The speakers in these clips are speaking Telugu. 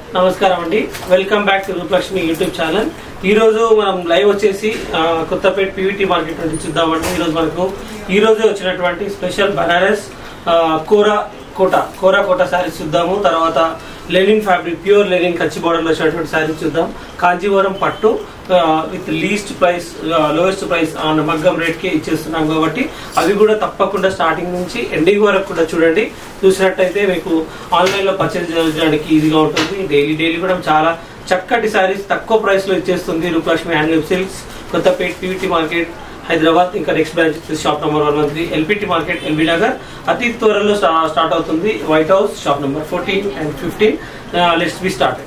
నమస్కారం అండి welcome back to Roopalakshmi YouTube channel ఈ రోజు మనం లైవ్ వచ్చేసి ఆ, కొత్తపేట పీవీటీ మార్కెట్ నుంచి చూద్దామండి ఈ రోజు మనకు ఈ రోజు వచ్చినటువంటి స్పెషల్ బనారస్ ఆ, కోరా కోట కోరా కోట శారీస్ చూద్దాము తర్వాత linen fabric pure linen Kachchi border లో వచ్చినటువంటి శారీస్ చూద్దాం కాంజీవరం పట్టు with least price lowest price on మగ్గం రేట్ కి ఇచ్చేస్తున్నాం కాబట్టి అవి కూడా తప్పకుండా స్టార్టింగ్ నుంచి ఎండింగ్ వరకు కూడా చూడండి చూసినట్టయితే మీకు ఆన్లైన్ లో పర్చేజ్ చేయడానికి ఈజీగా ఉంటుంది డైలీ డైలీ కూడా చాలా చక్కటి శారీస్ తక్కువ ప్రైస్ లో ఇచ్చేస్తుంది Rupalakshmi handloom silks Kothapet PVT market Hyderabad ఇంకా నెక్స్ట్ బ్రాంచ్ వచ్చేసి shop number one one three LPT market LB Nagar అతి త్వరలో స్టా- స్టార్ట్ అవుతుంది White House shop number fourteen and fifteen let's be start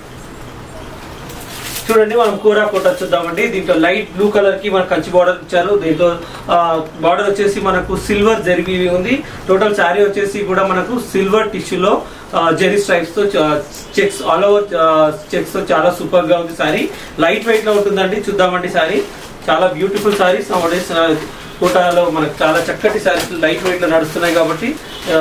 చూడండి మనం కూర కోట చూద్దామండి దీంట్లో లైట్ బ్లూ కలర్ కి మనకు కంచి బార్డర్ ఇచ్చారు దీంట్లో బార్డర్ వచ్చేసి మనకు సిల్వర్ జరిగి ఉంది టోటల్ శారీ వచ్చేసి కూడా మనకు సిల్వర్ టిష్యూలో జెరీ స్ట్రైప్స్ తో చెక్స్ ఆల్ ఓవర్ చెక్స్ తో చాలా సూపర్ గా ఉంది శారీ లైట్ వెయిట్ లో ఉంటుందండి చూద్దామండి శారీ చాలా బ్యూటిఫుల్ శారీస్ నవడేస్ కోటాలో మనకు చాలా చక్కటి శారీస్ లైట్ వెయిట్ లో నడుస్తున్నాయి కాబట్టి ఆ,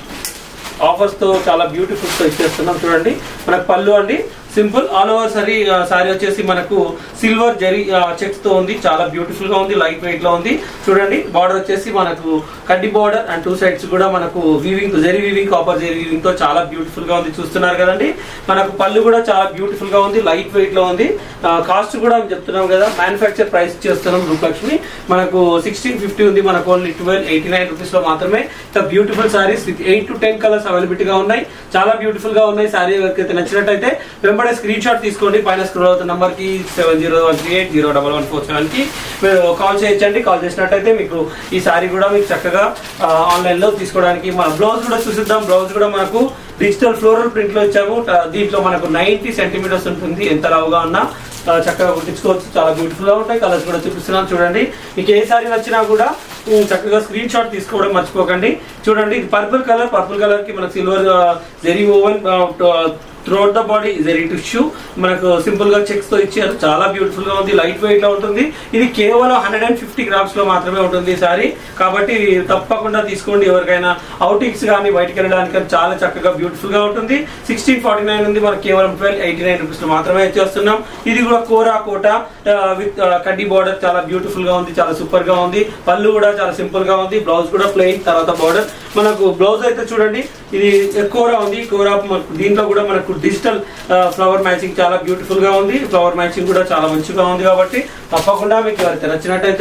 ఆఫర్స్ తో చాలా బ్యూటిఫుల్ తో ఇచ్చేస్తున్నాం చూడండి మనకు పళ్ళు అండి సింపుల్ ఆల్ ఓవర్ సరీ సారీ వచ్చేసి మనకు సిల్వర్ జరీ చెక్స్ తో ఉంది చాలా బ్యూటిఫుల్ గా ఉంది లైట్ వెయిట్ లో ఉంది చూడండి బార్డర్ వచ్చేసి మనకు కడ్డీ బార్డర్ అండ్ టూ సైడ్స్ కూడా మనకు weaving zari weaving copper zari weaving తో చాలా బ్యూటిఫుల్ గా ఉంది చూస్తున్నారు కదండి మనకు పళ్ళు కూడా చాలా బ్యూటిఫుల్ గా ఉంది లైట్ వెయిట్ లో ఉంది కాస్ట్ కూడా చెప్తున్నాం కదా మ్యానుఫాక్చర్ ప్రైస్ చేస్తున్నాం రూపలక్ష్మి మనకు సిక్స్టీన్ ఫిఫ్టీ ఉంది మనకు only twelve eighty nine rupees లో మాత్రమే beautiful sarees with eight to ten colours availability గా ఉన్నాయి చాలా బ్యూటిఫుల్ గా ఉన్నాయి సారీ ఎవరికైతే నచ్చినట్టయితే వెంబడే స్క్రీన్ షాట్ తీసుకోండి పైన స్క్రోల్ అవుతున్న నంబర్ కి seven zero one three eight zero double one four seven కి మీరు కాల్ చేయొచ్చండి కాల్ చేసినట్టయితే మీకు ఈ సారీ కూడా మీకు చక్కగా ఆన్లైన్ లో తీసుకోవడానికి మన బ్లౌజ్ కూడా చూసిద్దాం బ్లౌజ్ కూడా మనకు డిజిటల్ ఫ్లోరల్ ప్రింట్ లో ఇచ్చాము ట- దీంట్లో మనకు నైన్టీ సెంటీమీటర్స్ ఉంటుంది ఎంత లావుగా ఉన్నా ఆ, చక్కగా కుట్టించుకోవచ్చు చాలా బ్యూటిఫుల్ గా ఉంటాయి కలర్స్ కూడా చూపిస్తున్నాం చూడండి మీకు ఏ సారీ నచ్చినా కూడా ఉమ్, చక్కగా స్క్రీన్ షాట్ తీసుకోవడం మర్చిపోకండి చూడండి ఇది పర్పుల్ కలర్ పర్పుల్ కలర్ కి మనకు silver zari woven throughout the body zari tissue మనకు సింపుల్ గా చెక్స్ తో ఇచ్చారు చాలా బ్యూటిఫుల్ గా ఉంది లైట్ వెయిట్ లో ఉంటుంది ఇది కేవలం హండ్రెడ్ అండ్ ఫిఫ్టీ గ్రామ్స్ లో మాత్రమే ఉంటుంది ఈ సారీ కాబట్టి తప్పకుండా తీసుకోండి ఎవరికైనా అవుటింగ్స్ కానీ బయటకు వెళ్ళడానికి కానీ చాలా చక్కగా బ్యూటిఫుల్ గా ఉంటుంది సిక్స్టీన్ ఫార్టీ నైన్ ఉంది మనకి కేవలం ట్వెల్వ్ ఎయిటీ నైన్ రూపీస్ లో మాత్రమే ఇచ్చేస్తున్నాం ఇది కూడా కోరా కోట విత్ కడ్డీ బార్డర్ చాలా బ్యూటిఫుల్ గా ఉంది చాలా సూపర్ గా ఉంది పళ్ళు కూడా చాలా సింపుల్ గా ఉంది బ్లౌజ్ కూడా ప్లెయిన్ తర్వాత బార్డర్ మనకు బ్లౌజ్ అయితే చూడండి ఇది కోరా ఉంది కోరా మనకు దీంట్లో కూడా మనకు డిజిటల్ ఫ్లవర్ మ్యాచింగ్ చాలా బ్యూటిఫుల్ గా ఉంది ఫ్లవర్ మ్యాచింగ్ కూడా చాలా మంచిగా ఉంది కాబట్టి తప్పకుండా మీకు ఎవరైతే నచ్చినట్టయితే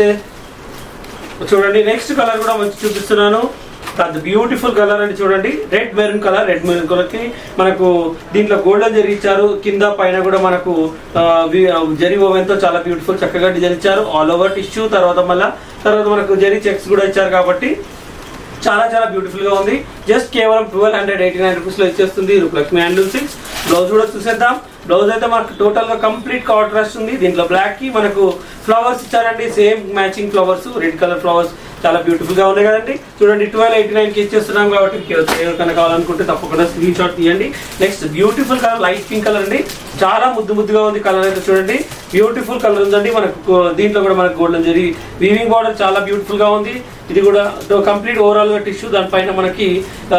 చూడండి నెక్స్ట్ కలర్ కూడా మంచి చూపిస్తున్నాను అది బ్యూటిఫుల్ కలర్ అని చూడండి red maroon colour red maroon colour కి మనకు దీంట్లో గోల్డెన్ జరీ ఇచ్చారు కింద పైన కూడా మనకు ఆ, వి- ఆ, జరీ ఓవెన్ తో చాలా బ్యూటిఫుల్ చక్కగా డిజైన్ ఇచ్చారు ఆల్ ఓవర్ టిష్యూ తర్వాత మళ్ళా తర్వాత మనకు జరీ చెక్స్ కూడా ఇచ్చారు కాబట్టి చాలా చాలా బ్యూటిఫుల్ గా ఉంది జస్ట్ కేవలం twelve hundred eighty nine rupees లో ఇచ్చేస్తుంది లక్ష్మీ హ్యాండ్లూమ్ సిక్స్ బ్లౌజ్ కూడా చూసేద్దాం బ్లౌజ్ అయితే మనకు టోటల్ గా కంప్లీట్ కాంట్రాస్ట్ ఉంది దీంట్లో బ్లాక్ కి మనకు ఫ్లవర్స్ ఇచ్చారండి same matching flowers red colour flowers చాలా బ్యూటిఫుల్ గా ఉన్నాయి కదండి చూడండి ట్వెల్వ్ ఎయిటీ నైన్ కి ఇచ్చేస్తున్నాం కాబట్టి మీకు ఎవరికి- ఎవరికైనా కావాలనుకుంటే తప్పకుండా స్క్రీన్ షాట్ తీయండి next beautiful colour light pink colour అండి చాలా ముద్దు ముద్దుగా ఉంది కలర్ అయితే చూడండి బ్యూటిఫుల్ కలర్ ఉందండి మనకు కో- దీంట్లో కూడా మనకు గోల్డెన్ జరీ వీవింగ్ బార్డర్ చాలా బ్యూటిఫుల్ గా ఉంది ఇది కూడా కంప్లీట్ ఓవరాల్ గా టిష్యూ దానిపైన మనకి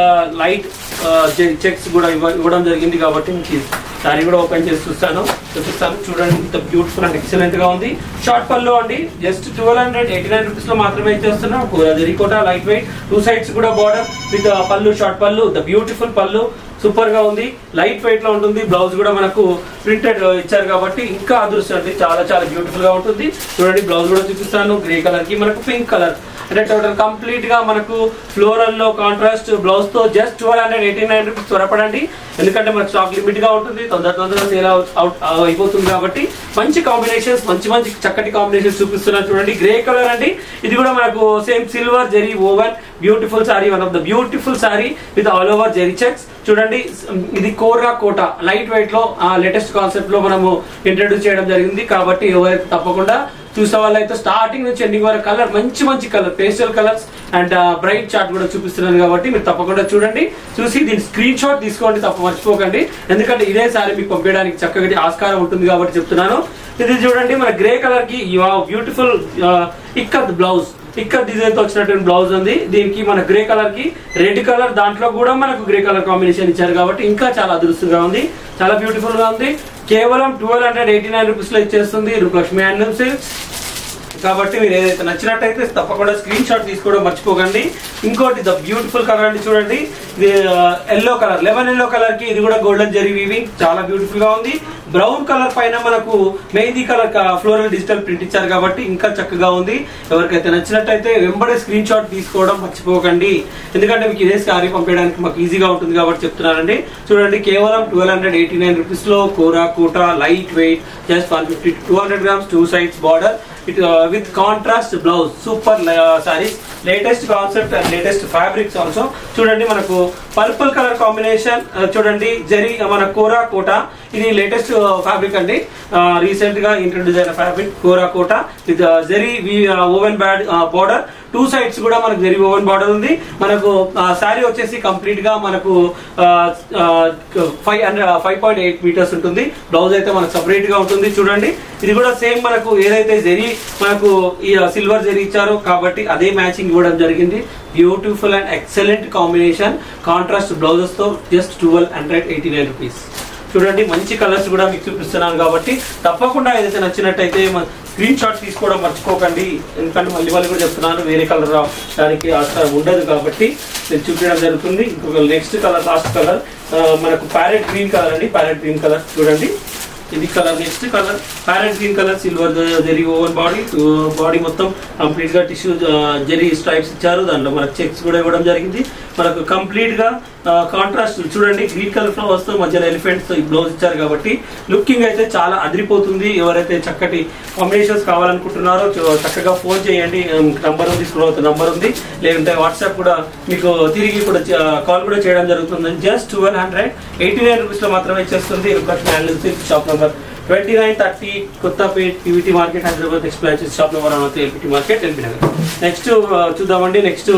లైట్ చెక్స్ కూడా ఇవ్వ- ఇవ్వడం జరిగింది కాబట్టి మీకు సారీ కూడా ఓపెన్ చేసి చూస్తాను చూపిస్తాను చూడండి ఇంత బ్యూటిఫుల్ అండ్ ఎక్సలెంట్ గా ఉంది షార్ట్ పళ్ళు అండి just twelve hundred eighty nine rupees లో మాత్రమే ఇచ్చేస్తున్నాం జరీకోట లైట్ వెయిట్ టూ సైడ్స్ కూడా బార్డర్ విత్ పళ్ళు షార్ట్ పళ్ళు ద బ్యూటిఫుల్ పళ్ళు సూపర్ గా ఉంది లైట్ వెయిట్ లో ఉంటుంది బ్లౌజ్ కూడా మనకు ప్రింటెడ్ ఇచ్చారు కాబట్టి ఇంకా అదృష్టం అండి చాలా చాలా బ్యూటిఫుల్ గా ఉంటుంది చూడండి బ్లౌజ్ కూడా చూపిస్తాను గ్రే కలర్ కి మనకు పింక్ కలర్ అంటే టోటల్ కంప్లీట్ గా మనకు ఫ్లోరల్ లో కాంట్రాస్ట్ బ్లౌజ్ తో just twelve hundred eighty nine rupees త్వరపడండి ఎందుకంటే మనకు స్టాక్ లిమిట్ గా ఉంటుంది తొందర తొందరగా సేల్ అవుట్ అయిపోతుంది కాబట్టి మంచి కాంబినేషన్స్ మంచి మంచి చక్కటి కాంబినేషన్స్ చూపిస్తున్నాను చూడండి గ్రే కలర్ అండి ఇది కూడా మనకు same silver zari over beautiful sari one of the beautiful sari with all over zari checks చూడండి ఇది కోరా కోట లైట్ వెయిట్ లో లేటెస్ట్ కాన్సెప్ట్ లో మనము ఇంట్రడ్యూస్ చేయడం జరిగింది కాబట్టి ఎవరైతే తప్పకుండా చూసే వాళ్ళైతే స్టార్టింగ్ నుంచి ఎండింగ్ వరకు కలర్ మంచి మంచి colour pastel colours and bright chart కూడా చూపిస్తున్నాను కాబట్టి మీరు తప్పకుండా చూడండి చూసి దీని స్క్రీన్ షాట్ తీసుకోండి తప్ప మర్చిపోకండి ఎందుకంటే ఇదే సారీ మీకు పంపించడానికి చక్కగా ఆస్కారం ఉంటుంది కాబట్టి చెప్తున్నాను ఇది చూడండి మన గ్రే కలర్ కి బ్యూటిఫుల్ ఇక్కత్ బ్లౌజ్ ఇక్కడ డిజైన్ తో వచ్చినటువంటి బ్లౌజ్ ఉంది దీనికి మన గ్రే కలర్ కి రెడ్ కలర్ దాంట్లో కూడా మనకు గ్రే కలర్ కాంబినేషన్ ఇచ్చారు కాబట్టి ఇంకా చాలా అదృష్టంగా ఉంది చాలా బ్యూటిఫుల్ గా ఉంది కేవలం twelve hundred eighty nine rupees లో ఇచ్చేస్తుంది రూపలక్ష్మి హ్యాండ్ సిల్క్స్ కాబట్టి మీరు ఏదైతే నచ్చినట్టయితే తప్పకుండా స్క్రీన్ షాట్ తీసుకోవడం మర్చిపోకండి ఇంకోటి ద బ్యూటిఫుల్ కలర్ అండి చూడండి ఇది yellow colour lemon yellow colour కి ఇది కూడా గోల్డెన్ జరీ వీవింగ్ చాలా బ్యూటిఫుల్ గా ఉంది బ్రౌన్ కలర్ పైన మనకు mehndi colour floral digital print ఇచ్చారు కాబట్టి ఇంకా చక్కగా ఉంది ఎవరికైతే నచ్చినట్టయితే వెంబడే స్క్రీన్ షాట్ తీసుకోవడం మర్చిపోకండి ఎందుకంటే మీకు ఇదే సారీ పంపించడానికి మాకు ఈజీగా ఉంటుంది కాబట్టి చెప్తున్నానండి చూడండి కేవలం twelve hundred eighty nine rupees లో kora kota light weight just one fifty to hundred grams two sides border it with contrast blouse super saris latest concept and latest fabrics also చూడండి మనకు పర్పుల్ కలర్ కాంబినేషన్ చూడండి జరీ మన కోరా కోట ఇది లేటెస్ట్ ఫ్యాబ్రిక్ అండి రీసెంట్ గా ఇంట్రొడ్యూస్ అయిన fabric kora Kota with zari woven బ్యాడ్ బార్డర్ టూ సైడ్స్ కూడా మనకు జరీ ఓవెన్ బార్డర్ ఉంది మనకు శారీ వచ్చేసి కంప్లీట్ గా మనకు five hundred five point eight metres ఉంటుంది బ్లౌజ్ అయితే మనకు సపరేట్ గా ఉంటుంది చూడండి ఇది కూడా సేమ్ మనకు ఏదైతే జరీ మనకు ఈ సిల్వర్ జరీ ఇచ్చారో కాబట్టి అదే మ్యాచింగ్ ఇవ్వడం జరిగింది beautiful and excellent combination contrast blouses తో just twelve hundred eighty nine rupees చూడండి మంచి కలర్స్ కూడా మీకు చూపిస్తున్నాను కాబట్టి తప్పకుండా ఏదైతే నచ్చినట్టయితే స్క్రీన్ షాట్ తీసుకోవడం మర్చిపోకండి ఎందుకంటే మళ్ళీ మళ్ళీ కూడా చెప్తున్నాను వేరే కలర్ దానికి ఆస్కారం ఉండదు కాబట్టి నేను చూపించడం జరుగుతుంది ఇంకొక నెక్స్ట్ కలర్ లాస్ట్ కలర్ మనకు ప్యారెట్ గ్రీన్ కలర్ అండి ప్యారెట్ గ్రీన్ కలర్ చూడండి ఇది colour next colour parrot green colour silver zari over body body మొత్తం కంప్లీట్ గా టిష్యూ జరీ స్ట్రైప్స్ ఇచ్చారు దాంట్లో మనకు చెక్స్ కూడా ఇవ్వడం జరిగింది మనకు కంప్లీట్ గా కాంట్రాస్ట్ చూడండి గ్రీన్ కలర్ ఫ్లవర్స్ తో మధ్యలో ఎలిఫెంట్స్ ఈ బ్లౌజ్ ఇచ్చారు కాబట్టి లుకింగ్ అయితే చాలా అదిరిపోతుంది ఎవరైతే చక్కటి కాంబినేషన్స్ కావాలనుకుంటున్నారో చ- చక్కగా ఫోన్ చేయండి నంబర్ ఉంది స్క్రోల్ నంబర్ ఉంది లేదంటే వాట్సాప్ కూడా మీకు తిరిగి కూడా కాల్ కూడా చేయడం జరుగుతుంది just twelve hundred eighty nine rupees లో మాత్రమే ఇచ్చేస్తుంది shop number twenty nine thirty Kothapet PVT market Hyderabad explain shop number one LPT market LB Nagar next చూద్దామండి నెక్స్ట్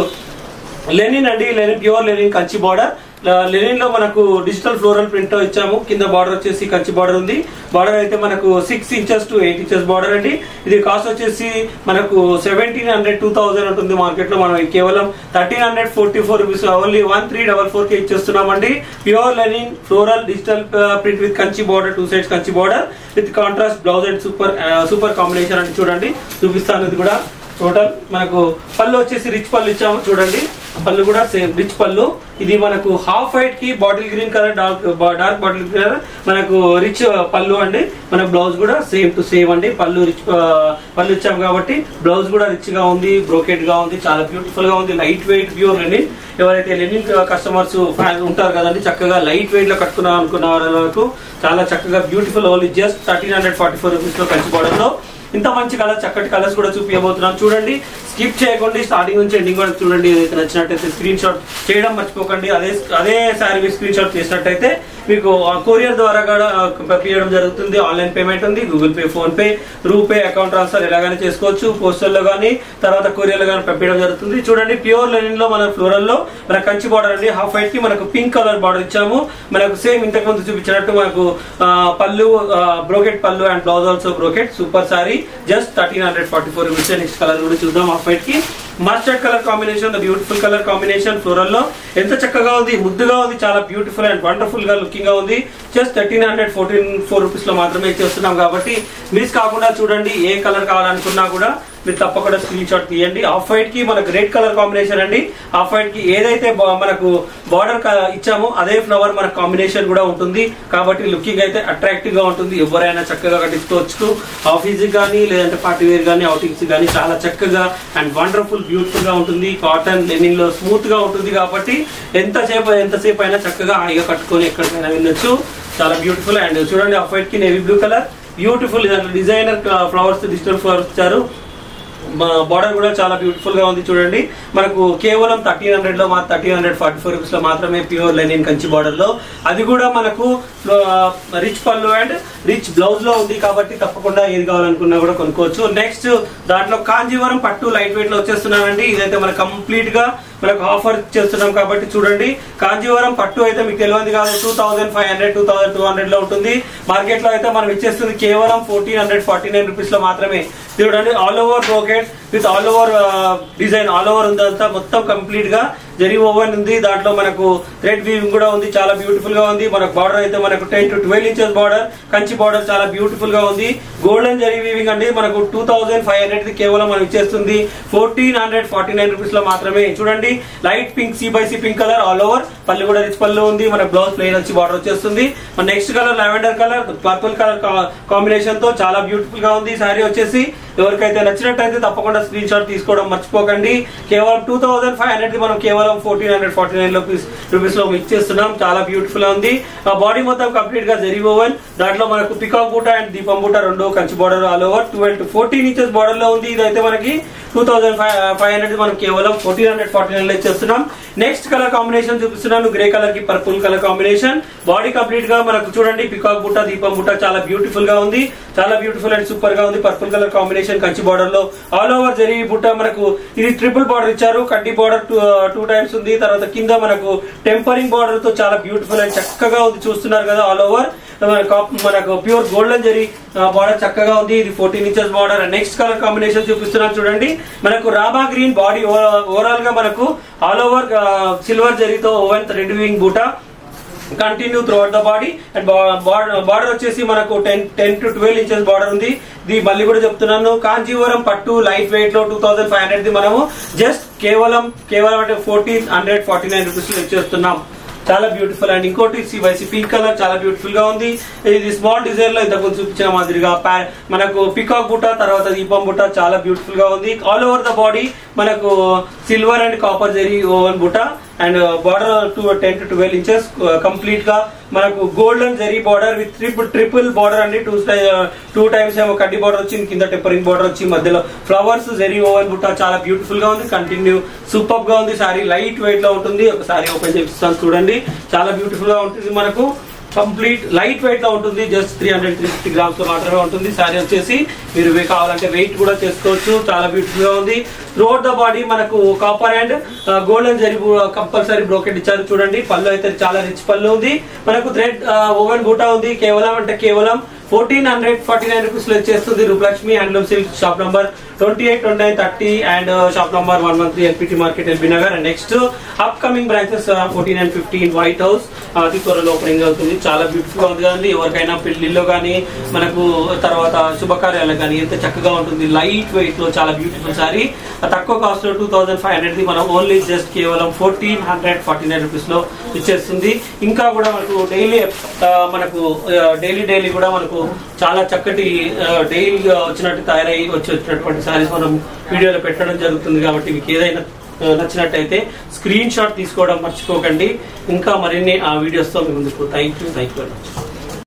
లెనిన్ అండి linen pure linen Kanchi border linen లో మనకు డిజిటల్ ఫ్లోరల్ ప్రింట్ ఇచ్చాము కింద బార్డర్ వచ్చేసి కంచి బార్డర్ ఉంది బార్డర్ అయితే మనకు six inches to eight inches border అండి ఇది కాస్ట్ వచ్చేసి మనకు సెవెంటీన్ హండ్రెడ్ టూ థౌసండ్ ఉంటుంది మార్కెట్ లో మనం కేవలం thirteen hundred forty four rupees only one three double four కి ఇచ్చేస్తున్నామండి pure linen floral digital print with Kanchi border two sides Kanchi border with contrast blouse and super super combination అని చూడండి చూపిస్తాను ఇది కూడా టోటల్ మనకు పళ్ళు వచ్చేసి రిచ్ పళ్ళు ఇచ్చాము చూడండి పళ్ళు కూడా సేమ్ రిచ్ పళ్ళు ఇది మనకు హాఫ్ వైట్ కి bottle green colour dark dark bottle colour మనకు రిచ్ పళ్ళు అండి మన బ్లౌజ్ కూడా సేమ్ టు సేమ్ అండి పళ్ళు రిచ్ పళ్ళు ఇచ్చాము కాబట్టి బ్లౌజ్ కూడా రిచ్ గా ఉంది బ్రోకెట్ గా ఉంది చాలా బ్యూటిఫుల్ గా ఉంది లైట్ వెయిట్ ప్యూర్ లెనిన్ ఎవరైతే లెనిన్ కస్టమర్స్ ఉంటారు కదండి చక్కగా లైట్ వెయిట్ లో కట్టుకున్నాం అనుకున్న వాళ్ళకు చాలా చక్కగా beautiful only just thirteen hundred forty four rupees లో కంచిపోవడంలో ఇంత మంచి కలర్ చక్కటి కలర్స్ కూడా చూపించబోతున్నాం చూడండి స్కిప్ చేయకండి స్టార్టింగ్ నుంచి ఎండింగ్ వరకు చూడండి ఏదైతే నచ్చినట్టయితే స్క్రీన్ షాట్ చేయడం మర్చిపోకండి అదే అదే శారీ స్క్రీన్ షాట్ చేసినట్టయితే మీకు కొరియర్ ద్వారా కూడా పంపించడం జరుగుతుంది ఆన్లైన్ పేమెంట్ ఉంది Google Pay PhonePe RuPay account transfer ఎలాగైనా చేసుకోవచ్చు పోస్టల్ లో కానీ తర్వాత కొరియర్ లో కానీ పంపించడం జరుగుతుంది చూడండి ప్యూర్ లెనిన్ లో మన ఫ్లోరల్ లో మన కంచి బార్డర్ అండి హాఫ్ వైట్ కి మనకు పింక్ కలర్ బార్డర్ ఇచ్చాము మనకు సేమ్ ఇంతకు ముందు చూపించినట్టు మనకు ఆ, pallu brocade pallu and blouse also brocade super sari just thirteen hundred forty four rupees next colour కూడా చూద్దాం హాఫ్ వైట్ కి mustard colour combination beautiful colour combination floral లో ఎంత చక్కగా ఉంది ముద్దుగా ఉంది చాలా బ్యూటిఫుల్ అండ్ వండర్ఫుల్ గా లుకింగ్ గా ఉంది just thirteen hundred fourteen four rupees లో మాత్రమే చేస్తున్నాం కాబట్టి మిస్ కాకుండా చూడండి ఏ కలర్ కావాలనుకున్నా కూడా మీరు తప్పకుండా స్క్రీన్ షాట్ తీయండి ఆఫ్ వైట్ కి మనకు రెడ్ కలర్ కాంబినేషన్ అండి ఆఫ్ వైట్ కి ఏదైతే బా- మనకు బార్డర్ ఇచ్చామో అదే ఫ్లవర్ మన కాంబినేషన్ కూడా ఉంటుంది కాబట్టి లుకింగ్ అయితే అట్రాక్టివ్ గా ఉంటుంది ఎవరైనా చక్కగా కట్టించుకోవచ్చు ఆఫీస్ కానీ లేదంటే పార్టీ వేర్ కానీ అవుటింగ్స్ కానీ చాలా చక్కగా అండ్ వండర్ఫుల్ బ్యూటిఫుల్ గా ఉంటుంది కాటన్ లెనిన్ లో స్మూత్ గా ఉంటుంది కాబట్టి ఎంతసేపు ఎంతసేపు అయినా చక్కగా హాయిగా కట్టుకొని ఎక్కడికైనా వెళ్ళొచ్చు చాలా బ్యూటిఫుల్ అండ్ చూడండి ఆఫ్ వైట్ కి నేవీ బ్లూ కలర్ బ్యూటిఫుల్ దాంట్లో డిజైనర్ ఫ్లవర్స్ డిజిటల్ ఫ్లవర్స్ ఇచ్చారు బార్డర్ కూడా చాలా బ్యూటిఫుల్ గా ఉంది చూడండి మనకు కేవలం థర్టీన్ హండ్రెడ్ లో thirteen hundred forty four rupees లో మాత్రమే ప్యూర్ లెనిన్ కంచి బార్డర్ లో అది కూడా మనకు రిచ్ పళ్ళు అండ్ రిచ్ బ్లౌజ్ లో ఉంది కాబట్టి తప్పకుండా ఏది కావాలనుకున్నా కూడా కొనుక్కోవచ్చు నెక్స్ట్ దాంట్లో కాంజీవరం పట్టు లైట్ వెయిట్ లో వచ్చేస్తున్నానండి ఇదైతే మనకు కంప్లీట్ గా మనకు ఆఫర్ చేస్తున్నాం కాబట్టి చూడండి కాంజీవరం పట్టు అయితే మీకు తెలియదు కాదు two thousand five hundred two thousand two hundred లో ఉంటుంది మార్కెట్ లో అయితే మనం ఇచ్చేస్తుంది కేవలం fourteen hundred forty nine rupees లో మాత్రమే చూడండి all over brocade with all over design all over ఉందంతా మొత్తం కంప్లీట్ గా జరీ ఓవెన్ ఉంది దాంట్లో మనకు థ్రెడ్ వీవింగ్ కూడా ఉంది చాలా బ్యూటిఫుల్ గా ఉంది మనకు బార్డర్ అయితే మనకు ten to twelve inches border Kanchi border చాలా బ్యూటిఫుల్ గా ఉంది గోల్డెన్ జరీ వీవింగ్ అండి మనకు టూ థౌసండ్ ఫైవ్ హండ్రెడ్ కేవలం మనం ఇచ్చేస్తుంది fourteen hundred forty nine rupees లో మాత్రమే చూడండి light pink C by C pink colour all over pallu కూడా రిచ్ పళ్ళు ఉంది మన బ్లౌజ్ ప్లెయిన్ వచ్చి బార్డర్ వచ్చేస్తుంది మన next colour lavender colour purple colour combination తో చాలా బ్యూటిఫుల్ గా ఉంది సారీ వచ్చేసి ఎవరికైతే నచ్చినట్టయితే తప్పకుండా స్క్రీన్ షాట్ తీసుకోవడం మర్చిపోకండి కేవలం టూ థౌసండ్ ఫైవ్ హండ్రెడ్ మనం కేవలం fourteen hundred forty nine rupees rupees లో మిక్స్ చేస్తున్నాం చాలా బ్యూటిఫుల్ గా ఉంది ఆ బాడీ మొత్తం కంప్లీట్ గా జరీ ఓవెన్ దాంట్లో మనకు పికాక్ బూట అండ్ దీపం బూట రెండు Kanchi border all over twelve to fourteen inches border లో ఉంది ఇదైతే మనకి two thousand five five hundred మనం కేవలం ఫోర్టీన్ హండ్రెడ్ ఫార్టీ నైన్ లో ఇచ్చేస్తున్నాం నెక్స్ట్ కలర్ కాంబినేషన్ చూపిస్తున్నాను గ్రే కలర్ కి purple colour combination body complete గా మనకు చూడండి పికాక్ బుట్ట దీపం బుట్ట చాలా బ్యూటిఫుల్ గా ఉంది చాలా బ్యూటిఫుల్ అండ్ సూపర్ గా ఉంది purple colour combination Kanchi border లో ఆల్ ఓవర్ జరీ బుట్ట మనకు ఇది ట్రిపుల్ బార్డర్ ఇచ్చారు కడ్డీ బార్డర్ టూ టైమ్స్ ఉంది తర్వాత కింద మనకు టెంపరింగ్ బార్డర్ తో చాలా బ్యూటిఫుల్ అండ్ చక్కగా ఉంది చూస్తున్నారు కదా ఆల్ ఓవర్ మనకు ప్యూర్ గోల్డెన్ జరీ బార్డర్ చక్కగా ఉంది ఇది fourteen inches border next colour combination చూపిస్తున్నాను చూడండి మనకు రామా గ్రీన్ బాడీ ఓవరాల్ గా మనకు ఆల్ ఓవర్ సిల్వర్ జరీతో woven thread weaving buta continue through out the body and border వచ్చేసి మనకు ten ten to twelve inches border ఉంది ఇది మళ్ళీ కూడా చెప్తున్నాను కాంజీవరం పట్టు లైట్ వెయిట్ లో టూ థౌసండ్ ఫైవ్ హండ్రెడ్ ది మనము జస్ట్ కేవలం కేవలం అంటే fourteen hundred forty nine rupees లో ఇచ్చేస్తున్నాం చాలా బ్యూటిఫుల్ అండ్ ఇంకోటి సివైసి పింక్ కలర్ చాలా బ్యూటిఫుల్ గా ఉంది ఇది స్మాల్ డిజైన్ లో ఇంతకు చూపించిన మాదిరిగా పా- మనకు పికాక్ బుట్ట తర్వాత దీపం బుట్ట చాలా బ్యూటిఫుల్ గా ఉంది ఆల్ ఓవర్ ద బాడీ మనకు silver and copper zari woven butta and border two ten to twelve inches complete గా మనకు golden zari border with triple triple border అండి టూ టూ టైమ్స్ ఏమో కడ్డీ బార్డర్ వచ్చింది కింద టెంపరింగ్ బార్డర్ వచ్చి మధ్యలో ఫ్లవర్స్ జరీ ఓవెన్ బుట్ట చాలా బ్యూటిఫుల్ గా ఉంది కంటిన్యూ సూపర్ గా ఉంది సారీ లైట్ వెయిట్ లో ఉంటుంది ఒక సారీ ఓపెన్ చేపిస్తాను చూడండి చాలా బ్యూటిఫుల్ గా ఉంటుంది మనకు కంప్లీట్ లైట్ వెయిట్ లో ఉంటుంది just three hundred three fifty grams లో మాత్రమే ఉంటుంది సారీ వచ్చేసి మీరు ఇవి కావాలంటే వెయిట్ కూడా చేసుకోవచ్చు చాలా బ్యూటిఫుల్ గా ఉంది త్రూఅవుట్ ద బాడీ మనకు copper and golden zari compulsory brocade ఇచ్చారు చూడండి పళ్ళు అయితే చాలా రిచ్ పళ్ళు ఉంది మనకు థ్రెడ్ ఓవెన్ బూటా ఉంది కేవలం అంటే కేవలం fourteen hundred forty nine rupees లో ఇచ్చేస్తుంది Rupalakshmi handloom silk shop number twenty eight twenty nine thirty and shop number one one three LPT market LB Nagar and next upcoming branches fourteen and fifteen white house అతి త్వరలో ఓపెనింగ్ అవుతుంది చాలా బ్యూటిఫుల్ గా ఉంది కదండి ఎవరికైనా పెళ్లిలో కానీ మనకు తర్వాత శుభకార్యాలకు కానీ ఎంత చక్కగా ఉంటుంది లైట్ వెయిట్ లో చాలా బ్యూటిఫుల్ సారీ తక్కువ కాస్ట్ లో టూ థౌసండ్ ఫైవ్ హండ్రెడ్ ది మనం ఓన్లీ జస్ట్ కేవలం fourteen hundred forty nine rupees లో ఇచ్చేస్తుంది ఇంకా కూడా మనకు డైలీ మనకు డైలీ డైలీ కూడా మనకు చాలా చక్కటి డైలీగా వచ్చినట్టు తయారై వచ్చి వచ్చినటువంటి సారీస్ మనం వీడియోలో పెట్టడం జరుగుతుంది కాబట్టి మీకు ఏదైనా ఆ, నచ్చినట్టయితే స్క్రీన్ షాట్ తీసుకోవడం మర్చిపోకండి ఇంకా మరిన్ని ఆ వీడియోస్తో మీ ముందుకు thank you thank you very much